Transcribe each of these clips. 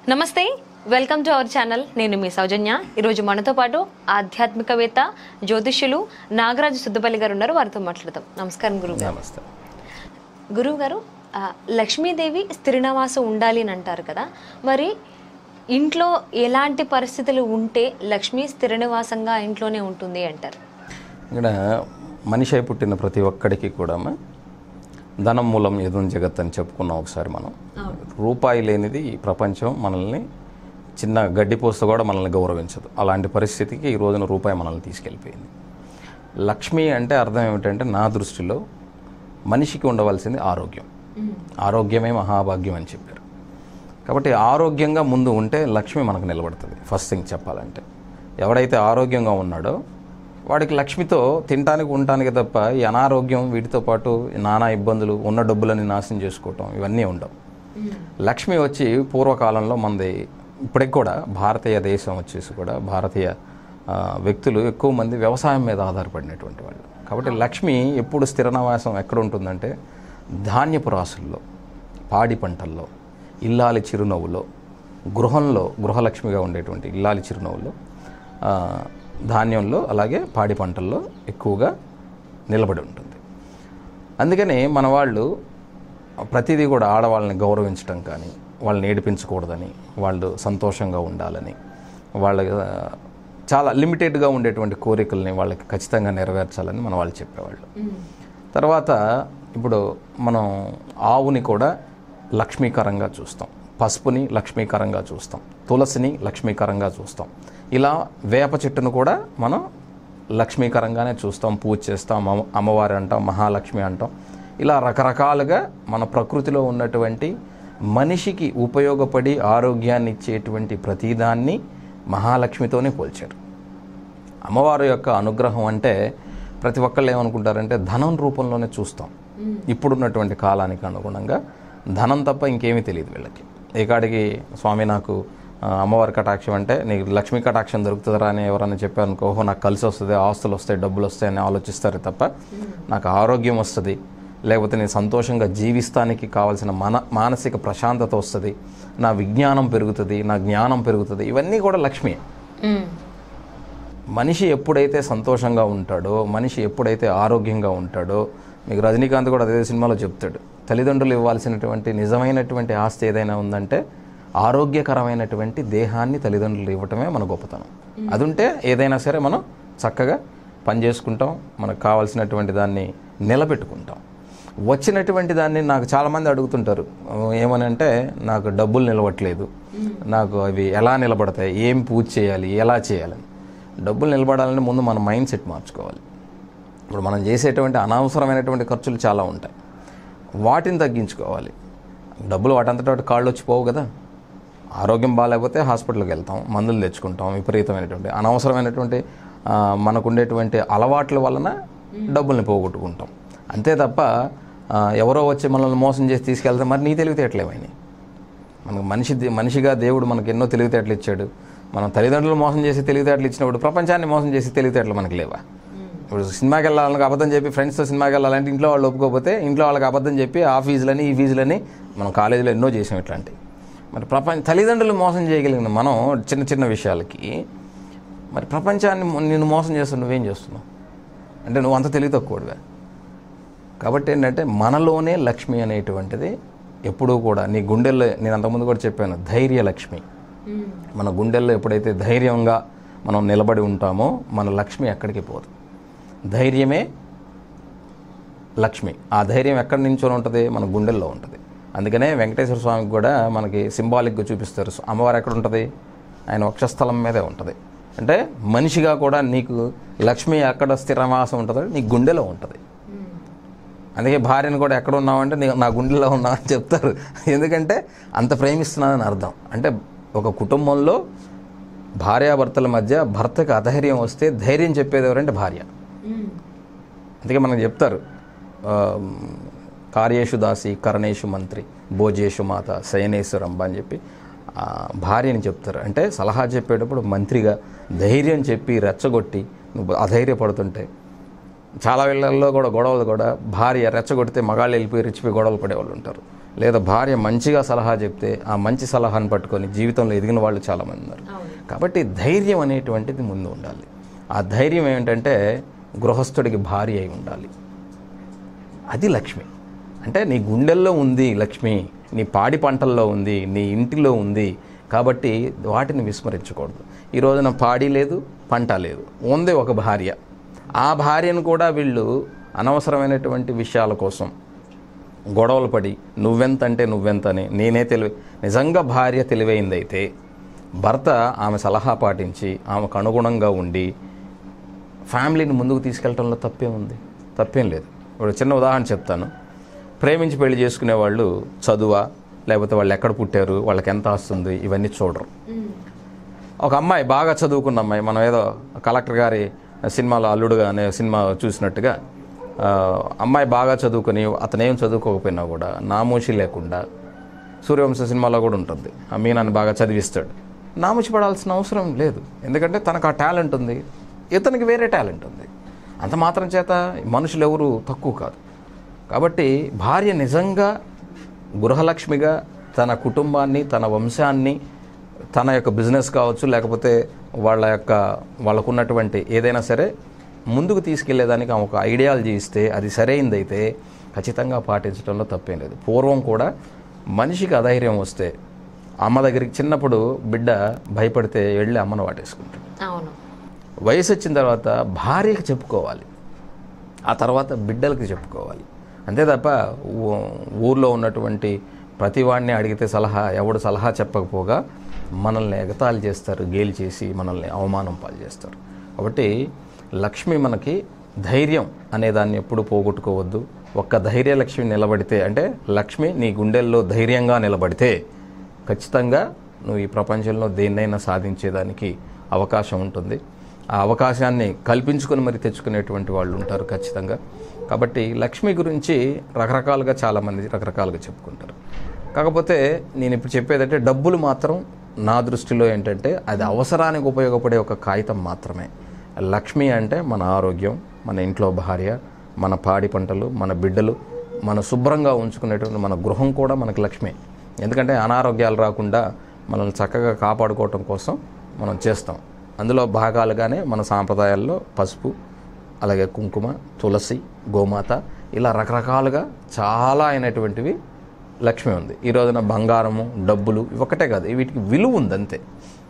నమస్తే welcome to our channel నేను మీ సౌజన్య ఈరోజు మనతో పాటు ఆధ్యాత్మికవేత్త జ్యోతిష్యులు నాగరాజు సుద్దపల్లి గారు ఉన్నారు వారితో మాట్లాడదాం నమస్కారం గురువు నమస్తే గురువు గారు ఆ, లక్ష్మీదేవి స్థిరనివాసం ఉండాలి అని అంటారు కదా మరి ఇంట్లో ఎలాంటి పరిస్థితులు ఉంటే లక్ష్మీ స్థిరనివాసంగా ఇంట్లోనే ఉంటుంది అంటారు ఇక్కడ మనిషి అయి పుట్టిన ప్రతి ఒక్కడికి కూడా ధనం మూలం ఎదుం జగత్ అని చెప్పుకున్నాం ఒకసారి మనం రూపాయి లేనిది ఈ ప్రపంచం మనల్ని చిన్న గడ్డిపోస్త కూడా మనల్ని గౌరవించదు అలాంటి పరిస్థితికి ఈ రోజున రూపాయి మనల్ని తీసుకెళ్ళిపోయింది లక్ష్మి అంటే అర్థం ఏమిటంటే నా దృష్టిలో మనిషికి ఉండవలసింది ఆరోగ్యం ఆరోగ్యమే మహాభాగ్యం అని చెప్పారు కాబట్టి ఆరోగ్యంగా ముందు ఉంటే లక్ష్మి మనకు నిలబడుతుంది ఫస్ట్ థింగ్ చెప్పాలంటే ఎవడైతే ఆరోగ్యంగా ఉన్నాడో వాడికి లక్ష్మితో తినటానికి ఉండటానికి తప్ప ఈ అనారోగ్యం వీటితో పాటు నానా ఇబ్బందులు ఉన్న డబ్బులని నాశనం చేసుకోవటం ఇవన్నీ ఉండవు లక్ష్మి వచ్చి పూర్వకాలంలో మనది ఇప్పటికి కూడా భారతీయ దేశం వచ్చేసి కూడా భారతీయ ఆ, వ్యక్తులు ఎక్కువ మంది వ్యవసాయం మీద ఆధారపడినటువంటి వాళ్ళు కాబట్టి లక్ష్మి ఎప్పుడు స్థిర నివాసం ఎక్కడ ఉంటుందంటే ధాన్యపు రాసుల్లో పాడి పంటల్లో ఇల్లాలి చిరునవ్వులో గృహంలో గృహలక్ష్మిగా ఉండేటువంటి ఇల్లాలి చిరునవ్వులో ఆ, ధాన్యంలో అలాగే పాడి పంటల్లో ఎక్కువగా నిలబడి ఉంటుంది అందుకని మన వాళ్ళు ప్రతిదీ కూడా ఆడవాళ్ళని గౌరవించడం కానీ వాళ్ళని ఏడిపించకూడదని వాళ్ళు సంతోషంగా ఉండాలని వాళ్ళ ఆ, చాలా లిమిటెడ్గా ఉండేటువంటి కోరికల్ని వాళ్ళకి ఖచ్చితంగా నెరవేర్చాలని మన వాళ్ళు చెప్పేవాళ్ళు తర్వాత ఇప్పుడు మనం ఆవుని కూడా లక్ష్మీకరంగా చూస్తాం పసుపుని లక్ష్మీకరంగా చూస్తాం తులసిని లక్ష్మీకరంగా చూస్తాం ఇలా వేప చెట్టును కూడా మనం లక్ష్మీకరంగానే చూస్తాం పూజ చేస్తాం అమ్మ అమ్మవారి అంటాం మహాలక్ష్మి అంటాం ఇలా రకరకాలుగా మన ప్రకృతిలో ఉన్నటువంటి మనిషికి ఉపయోగపడి ఆరోగ్యాన్ని ఇచ్చేటువంటి ప్రతిదాన్ని మహాలక్ష్మితోనే పోల్చారు అమ్మవారి యొక్క అనుగ్రహం అంటే ప్రతి ఒక్కళ్ళు ఏమనుకుంటారంటే ధనం రూపంలోనే చూస్తాం ఇప్పుడున్నటువంటి కాలానికి అనుగుణంగా ధనం తప్ప ఇంకేమీ తెలియదు వీళ్ళకి ఏ కాడికి స్వామి నాకు ఆ, అమ్మవారి కటాక్షం అంటే నీకు లక్ష్మీ కటాక్షం దొరుకుతుందా అని ఎవరైనా చెప్పారనుకో ఓహో నాకు కలిసి వస్తుంది ఆస్తులు వస్తాయి డబ్బులు వస్తాయి అని ఆలోచిస్తారు తప్ప నాకు ఆరోగ్యం వస్తుంది లేకపోతే నేను సంతోషంగా జీవిస్తానికి కావాల్సిన మన మానసిక ప్రశాంతత వస్తుంది నా విజ్ఞానం పెరుగుతుంది నా జ్ఞానం పెరుగుతుంది ఇవన్నీ కూడా లక్ష్మి మ్మ్. మనిషి ఎప్పుడైతే సంతోషంగా ఉంటాడో మనిషి ఎప్పుడైతే ఆరోగ్యంగా ఉంటాడో మీకు రజనీకాంత్ కూడా అదే సినిమాలో చెప్తాడు తల్లిదండ్రులు ఇవ్వాల్సినటువంటి నిజమైనటువంటి ఆస్తి ఏదైనా ఉందంటే ఆరోగ్యకరమైనటువంటి దేహాన్ని తల్లిదండ్రులు ఇవ్వటమే మన గొప్పతనం అది ఉంటే ఏదైనా సరే మనం చక్కగా పని చేసుకుంటాం మనకు కావాల్సినటువంటి దాన్ని నిలబెట్టుకుంటాం వచ్చినటువంటి దాన్ని నాకు చాలామంది అడుగుతుంటారు ఏమని అంటే నాకు డబ్బులు నిలవట్లేదు నాకు అవి ఎలా నిలబడతాయి ఏం పూజ చేయాలి ఎలా చేయాలని డబ్బులు నిలబడాలంటే ముందు మన మైండ్ సెట్ మార్చుకోవాలి ఇప్పుడు మనం చేసేటువంటి అనవసరమైనటువంటి ఖర్చులు చాలా ఉంటాయి వాటిని తగ్గించుకోవాలి డబ్బులు వాటంతట వాటి కాళ్ళు వచ్చి పోవు కదా ఆరోగ్యం బాగాలేకపోతే హాస్పిటల్కి వెళ్తాం మందులు తెచ్చుకుంటాం విపరీతమైనటువంటి అనవసరమైనటువంటి ఆ, మనకుండేటువంటి అలవాట్ల వలన డబ్బుల్ని పోగొట్టుకుంటాం అంతే తప్ప ఆ, ఎవరో వచ్చి మనల్ని మోసం చేసి తీసుకెళ్తే మరి నీ తెలివితేటలేమైనాయి మనకు మనిషి మనిషిగా దేవుడు మనకు ఎన్నో తెలివితేటలు ఇచ్చాడు మనం తల్లిదండ్రులు మోసం చేసి తెలివితేటలు ఇచ్చినప్పుడు ప్రపంచాన్ని మోసం చేసి తెలివితేటలు మనకు లేవా ఇప్పుడు సినిమాకి వెళ్ళాలని అబద్ధం చెప్పి ఫ్రెండ్స్తో సినిమాకి వెళ్ళాలంటే ఇంట్లో వాళ్ళు ఒప్పుకోకపోతే ఇంట్లో వాళ్ళకి అబద్ధం చెప్పి ఆ ఫీజులని ఈ ఫీజులని మనం కాలేజీలో ఎన్నో చేసాం ఇట్లాంటివి మరి ప్రపంచ తల్లిదండ్రులు మోసం చేయగలిగిన మనం చిన్న చిన్న విషయాలకి మరి ప్రపంచాన్ని మొ- నిన్ను మోసం చేస్తున్నావు నువ్వేం చేస్తున్నావు అంటే నువ్వు అంత తెలివి తక్కువడివే కాబట్టి ఏంటంటే మనలోనే లక్ష్మి అనేటువంటిది ఎప్పుడూ కూడా నీ గుండెల్లో నేను అంతకుముందు కూడా చెప్పాను ధైర్య లక్ష్మి మన గుండెల్లో ఎప్పుడైతే ధైర్యంగా మనం నిలబడి ఉంటామో మన లక్ష్మి ఎక్కడికి పోదు ధైర్యమే లక్ష్మి ఆ ధైర్యం ఎక్కడి నుంచో ఉంటుంది మన గుండెల్లో ఉంటుంది అందుకనే వెంకటేశ్వర స్వామికి కూడా మనకి సింబాలిక్గా చూపిస్తారు అమ్మవారు ఎక్కడ ఉంటుంది ఆయన వక్షస్థలం మీదే ఉంటుంది అంటే మనిషిగా కూడా నీకు లక్ష్మి ఎక్కడ స్థిరవాసం ఉంటుందో నీ గుండెలో ఉంటుంది అందుకే భార్యను కూడా ఎక్కడ ఉన్నావంటే నీ నా గుండెలో ఉన్నావు అని చెప్తారు ఎందుకంటే అంత ప్రేమిస్తున్నానని అర్థం అంటే ఒక కుటుంబంలో భార్యాభర్తల మధ్య భర్తకు అధైర్యం వస్తే ధైర్యం చెప్పేది ఎవరంటే భార్య అందుకే మనకు చెప్తారు ఆ, కార్యేషు దాసి కరణేషు మంత్రి భోజేషు మాత శయనేశు రంభ అని చెప్పి ఆ, భార్యని చెప్తారు అంటే సలహా చెప్పేటప్పుడు మంత్రిగా ధైర్యం చెప్పి రెచ్చగొట్టి నువ్వు అధైర్యపడుతుంటే చాలా వేళల్లో కూడా గొడవలు కూడా భార్య రెచ్చగొడితే మగాళ్ళు వెళ్ళిపోయి రెచ్చిపోయి గొడవలు పడేవాళ్ళు ఉంటారు లేదా భార్య మంచిగా సలహా చెప్తే ఆ మంచి సలహాను పట్టుకొని జీవితంలో ఎదిగిన వాళ్ళు చాలామంది ఉన్నారు కాబట్టి ధైర్యం అనేటువంటిది ముందు ఉండాలి ఆ ధైర్యం ఏంటంటే గృహస్థుడికి భార్య అయి ఉండాలి అది లక్ష్మి అంటే నీ గుండెల్లో ఉంది లక్ష్మి నీ పాడి పంటల్లో ఉంది నీ ఇంటిలో ఉంది కాబట్టి వాటిని విస్మరించకూడదు ఈ రోజున పాడి లేదు పంట లేదు ఉంది ఒక భార్య ఆ భార్యను కూడా వీళ్ళు అనవసరమైనటువంటి విషయాల కోసం గొడవలు పడి నువ్వెంత అంటే నువ్వెంత అని నేనే తెలివి నిజంగా భార్య తెలివైందైతే భర్త ఆమె సలహా పాటించి ఆమెకు అనుగుణంగా ఉండి ఫ్యామిలీని ముందుకు తీసుకెళ్ళటంలో తప్పేం ఉంది తప్పేం లేదు ఇప్పుడు చిన్న ఉదాహరణ చెప్తాను ప్రేమించి పెళ్లి చేసుకునే వాళ్ళు చదువా లేకపోతే వాళ్ళు ఎక్కడ పుట్టారు వాళ్ళకి ఎంత వస్తుంది ఇవన్నీ చూడరు ఒక అమ్మాయి బాగా చదువుకున్న అమ్మాయి మనం ఏదో కలెక్టర్ గారి సినిమాలో అల్లుడుగా అనే సినిమా చూసినట్టుగా ఆ, అమ్మాయి బాగా చదువుకొని అతను ఏం చదువుకోకపోయినా కూడా నామోషి లేకుండా సూర్యవంశ సినిమాలో కూడా ఉంటుంది ఆ మీనాన్ని బాగా చదివిస్తాడు నామోషి పడాల్సిన అవసరం లేదు ఎందుకంటే తనకు ఆ టాలెంట్ ఉంది ఇతనికి వేరే టాలెంట్ ఉంది అంత మాత్రం చేత మనుషులు ఎవరు తక్కువ కాదు కాబట్టి భార్య నిజంగా గృహలక్ష్మిగా తన కుటుంబాన్ని తన వంశాన్ని తన యొక్క బిజినెస్ కావచ్చు లేకపోతే వాళ్ళ యొక్క వాళ్ళకున్నటువంటి ఏదైనా సరే ముందుకు తీసుకెళ్లేదానికి ఆమె ఒక ఐడియాలజీ ఇస్తే అది సరైందైతే ఖచ్చితంగా పాటించడంలో తప్పేం లేదు పూర్వం కూడా మనిషికి అధైర్యం వస్తే అమ్మ దగ్గరికి చిన్నప్పుడు బిడ్డ భయపడితే వెళ్ళి అమ్మను వాటేసుకుంటాడు అవును వయసు వచ్చిన తర్వాత భార్యకి చెప్పుకోవాలి ఆ తర్వాత బిడ్డలకి చెప్పుకోవాలి అంతే తప్ప ఊ- ఊర్లో ఉన్నటువంటి ప్రతి వాడిని అడిగితే సలహా ఎవడు సలహా చెప్పకపోగా మనల్ని ఎగతాళి చేస్తారు గేలి చేసి మనల్ని అవమానం పాలు చేస్తారు కాబట్టి లక్ష్మి మనకి ధైర్యం అనే దాన్ని ఎప్పుడు పోగొట్టుకోవద్దు ఒక్క ధైర్య లక్ష్మి నిలబడితే అంటే లక్ష్మి నీ గుండెల్లో ధైర్యంగా నిలబడితే ఖచ్చితంగా నువ్వు ఈ ప్రపంచంలో దేన్నైనా సాధించేదానికి అవకాశం ఉంటుంది ఆ అవకాశాన్ని కల్పించుకొని మరి తెచ్చుకునేటువంటి వాళ్ళు ఉంటారు ఖచ్చితంగా కాబట్టి లక్ష్మి గురించి రకరకాలుగా చాలామంది రకరకాలుగా చెప్పుకుంటారు కాకపోతే నేను ఇప్పుడు చెప్పేదంటే డబ్బులు మాత్రం నా దృష్టిలో ఏంటంటే అది అవసరానికి ఉపయోగపడే ఒక కాగితం మాత్రమే లక్ష్మి అంటే మన ఆరోగ్యం మన ఇంట్లో భార్య మన పాడి పంటలు మన బిడ్డలు మన శుభ్రంగా ఉంచుకునేటువంటి మన గృహం కూడా మనకు లక్ష్మి ఎందుకంటే అనారోగ్యాలు రాకుండా మనల్ని చక్కగా కాపాడుకోవటం కోసం మనం చేస్తాం అందులో భాగాలుగానే మన సాంప్రదాయాల్లో పసుపు అలాగే కుంకుమ తులసి గోమాత ఇలా రకరకాలుగా చాలా అయినటువంటివి లక్ష్మి ఉంది ఈ రోజున బంగారము డబ్బులు ఇవి ఒకటే కాదు వీటికి విలువ ఉంది అంతే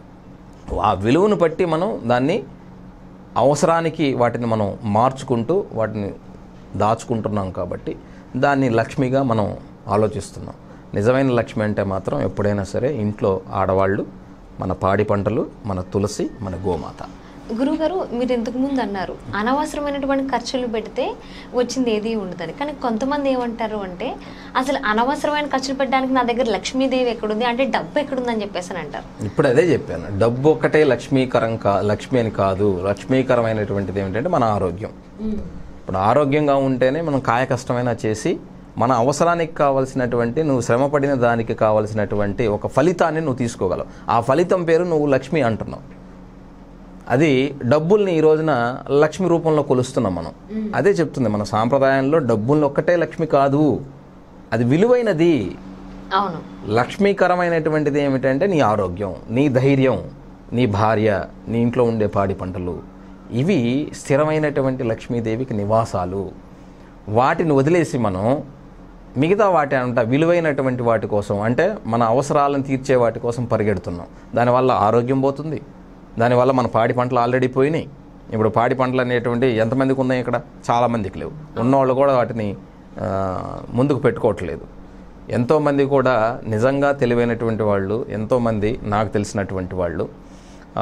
ఆ విలువను బట్టి మనం దాన్ని అవసరానికి వాటిని మనం మార్చుకుంటూ వాటిని దాచుకుంటున్నాం కాబట్టి దాన్ని లక్ష్మిగా మనం ఆలోచిస్తున్నాం నిజమైన లక్ష్మి అంటే మాత్రం ఎప్పుడైనా సరే ఇంట్లో ఆడవాళ్ళు మన పాడి పంటలు మన తులసి మన గోమాత గురుగారు మీరు ఇంతకు ముందు అన్నారు అనవసరమైనటువంటి ఖర్చులు పెడితే వచ్చింది ఏది ఉండదని కానీ కొంతమంది ఏమంటారు అంటే అసలు అనవసరమైన ఖర్చులు పెట్టడానికి నా దగ్గర లక్ష్మీదేవి ఎక్కడుంది అంటే డబ్బు ఎక్కడుందని చెప్పేసి అని అంటారు ఇప్పుడు అదే చెప్పాను డబ్బు ఒక్కటే లక్ష్మీకరం కా లక్ష్మి అని కాదు లక్ష్మీకరమైనటువంటిది ఏమిటంటే మన ఆరోగ్యం ఇప్పుడు ఆరోగ్యంగా ఉంటేనే మనం కాయ కష్టమైనా చేసి మన అవసరానికి కావలసినటువంటి నువ్వు శ్రమపడిన దానికి కావలసినటువంటి ఒక ఫలితాన్ని నువ్వు తీసుకోగలవు ఆ ఫలితం పేరు నువ్వు లక్ష్మి అంటున్నావు అది డబ్బుల్ని ఈ రోజున లక్ష్మి రూపంలో కొలుస్తున్నాం మనం అదే చెప్తుంది మన సాంప్రదాయంలో డబ్బుల్ని ఒక్కటే లక్ష్మి కాదు అది విలువైనది అవును లక్ష్మీకరమైనటువంటిది ఏమిటంటే నీ ఆరోగ్యం నీ ధైర్యం నీ భార్య నీ ఇంట్లో ఉండే పాడి పంటలు ఇవి స్థిరమైనటువంటి లక్ష్మీదేవికి నివాసాలు వాటిని వదిలేసి మనం మిగతా వాటి అంట విలువైనటువంటి వాటి కోసం అంటే మన అవసరాలను తీర్చే వాటి కోసం పరిగెడుతున్నాం దానివల్ల ఆరోగ్యం పోతుంది దానివల్ల మన పాడి పంటలు ఆల్రెడీ పోయినాయి ఇప్పుడు పాడి పంటలు అనేటువంటి ఎంతమందికి ఉన్నాయి ఇక్కడ చాలామందికి లేవు ఉన్నవాళ్ళు కూడా వాటిని ఆ, ముందుకు పెట్టుకోవట్లేదు ఎంతోమంది కూడా నిజంగా తెలివైనటువంటి వాళ్ళు ఎంతోమంది నాకు తెలిసినటువంటి వాళ్ళు ఆ,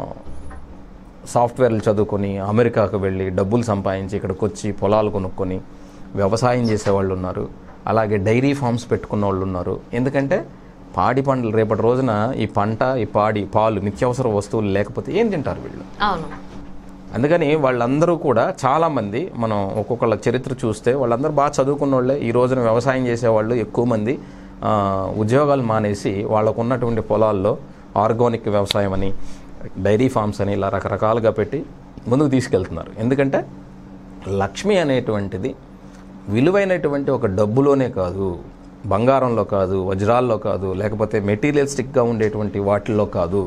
సాఫ్ట్వేర్లు చదువుకొని అమెరికాకు వెళ్ళి డబ్బులు సంపాదించి ఇక్కడికి వచ్చి పొలాలు కొనుక్కొని వ్యవసాయం చేసేవాళ్ళు ఉన్నారు అలాగే డైరీ ఫార్మ్స్ పెట్టుకున్న వాళ్ళు ఉన్నారు ఎందుకంటే పాడి పంటలు రేపటి రోజున ఈ పంట ఈ పాడి పాలు నిత్యావసర వస్తువులు లేకపోతే ఏం తింటారు వీళ్ళు అవును అందుకని వాళ్ళందరూ కూడా చాలామంది మనం ఒక్కొక్కళ్ళ చరిత్ర చూస్తే వాళ్ళందరూ బాగా చదువుకున్న వాళ్ళే ఈ రోజున వ్యవసాయం చేసేవాళ్ళు ఎక్కువ మంది ఆ, ఉద్యోగాలు మానేసి వాళ్ళకు ఉన్నటువంటి పొలాల్లో ఆర్గానిక్ వ్యవసాయం అని డైరీ ఫార్మ్స్ అని ఇలా రకరకాలుగా పెట్టి ముందుకు తీసుకెళ్తున్నారు ఎందుకంటే లక్ష్మి అనేటువంటిది విలువైనటువంటి ఒక డబ్బులోనే కాదు బంగారంలో కాదు వజ్రాల్లో కాదు లేకపోతే మెటీరియలిస్టిక్గా ఉండేటువంటి వాటిల్లో కాదు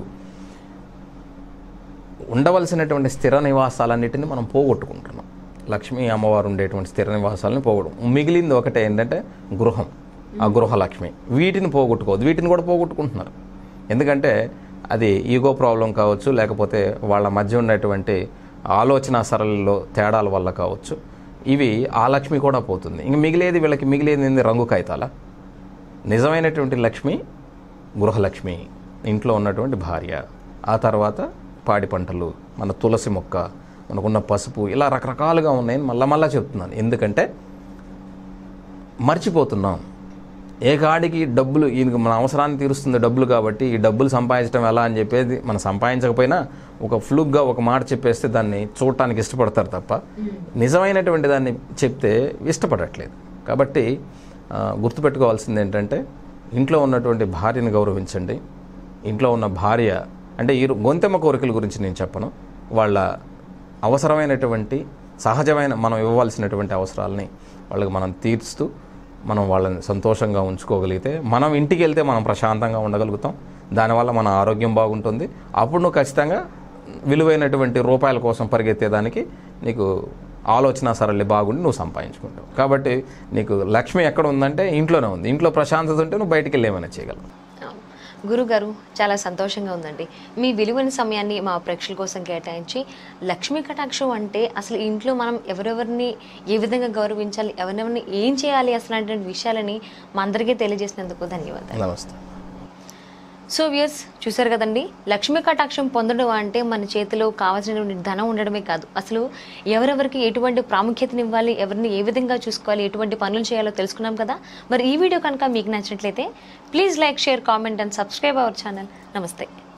ఉండవలసినటువంటి స్థిర నివాసాలన్నిటిని మనం పోగొట్టుకుంటున్నాం లక్ష్మీ అమ్మవారు ఉండేటువంటి స్థిర నివాసాలని పోగొట్టు మిగిలింది ఒకటే ఏంటంటే గృహం ఆ గృహలక్ష్మి వీటిని పోగొట్టుకోవద్దు వీటిని కూడా పోగొట్టుకుంటున్నారు ఎందుకంటే అది ఈగో ప్రాబ్లం కావచ్చు లేకపోతే వాళ్ళ మధ్య ఉన్నటువంటి ఆలోచన సరళిలో తేడాల వల్ల కావచ్చు ఇవి ఆ లక్ష్మి కూడా పోతుంది ఇంక మిగిలేది వీళ్ళకి మిగిలేది ఏంది రంగు కాగితాల నిజమైనటువంటి లక్ష్మి గృహలక్ష్మి ఇంట్లో ఉన్నటువంటి భార్య ఆ తర్వాత పాడి పంటలు మన తులసి మొక్క మనకున్న పసుపు ఇలా రకరకాలుగా ఉన్నాయని మళ్ళా మళ్ళా చెప్తున్నాను ఎందుకంటే మర్చిపోతున్నాం ఏ కాడికి డబ్బులు ఈయనకి మన అవసరాన్ని తీరుస్తుంది డబ్బులు కాబట్టి ఈ డబ్బులు సంపాదించడం ఎలా అని చెప్పేది మనం సంపాదించకపోయినా ఒక ఫ్లూగ్గా ఒక మాట చెప్పేస్తే దాన్ని చూడటానికి ఇష్టపడతారు తప్ప నిజమైనటువంటి దాన్ని చెప్తే ఇష్టపడట్లేదు కాబట్టి ఆ, గుర్తుపెట్టుకోవాల్సింది ఏంటంటే ఇంట్లో ఉన్నటువంటి భార్యను గౌరవించండి ఇంట్లో ఉన్న భార్య అంటే ఈ గొంతెమ్మ కోరికల గురించి నేను చెప్పను వాళ్ళ అవసరమైనటువంటి సహజమైన మనం ఇవ్వవలసినటువంటి అవసరాలని వాళ్ళకి మనం తీర్చుతూ మనం వాళ్ళని సంతోషంగా ఉంచుకోగలిగితే మనం ఇంటికి వెళ్తే మనం ప్రశాంతంగా ఉండగలుగుతాం దానివల్ల మన ఆరోగ్యం బాగుంటుంది అప్పుడు నువ్వు ఖచ్చితంగా విలువైనటువంటి రూపాయల కోసం పరిగెత్తేదానికి నీకు ఆలోచన సరళి బాగుండి నువ్వు సంపాదించుకుంటావు కాబట్టి నీకు లక్ష్మి ఎక్కడ ఉందంటే ఇంట్లోనే ఉంది ఇంట్లో ప్రశాంతత ఉంటే నువ్వు బయటికి వెళ్ళి ఏమైనా చేయగలవు గురుగారు చాలా సంతోషంగా ఉందండి మీ విలువైన సమయాన్ని మా ప్రేక్షకుల కోసం కేటాయించి లక్ష్మీ కటాక్షం అంటే అసలు ఇంట్లో మనం ఎవరెవరిని ఏ విధంగా గౌరవించాలి ఎవరెవరిని ఏం చేయాలి అసలు అనేటువంటి విషయాలని మా అందరికీ తెలియజేసినందుకు ధన్యవాదాలు నమస్తే సో వ్యూస్ చూసారు కదండి లక్ష్మీ కటాక్షం పొందడం అంటే మన చేతిలో కావాల్సినటువంటి ధనం ఉండడమే కాదు అసలు ఎవరెవరికి ఎటువంటి ప్రాముఖ్యతనివ్వాలి ఎవరిని ఏ విధంగా చూసుకోవాలి ఎటువంటి పనులు చేయాలో తెలుసుకున్నాం కదా మరి ఈ వీడియో కనుక మీకు నచ్చినట్లయితే please like share comment and subscribe our channel నమస్తే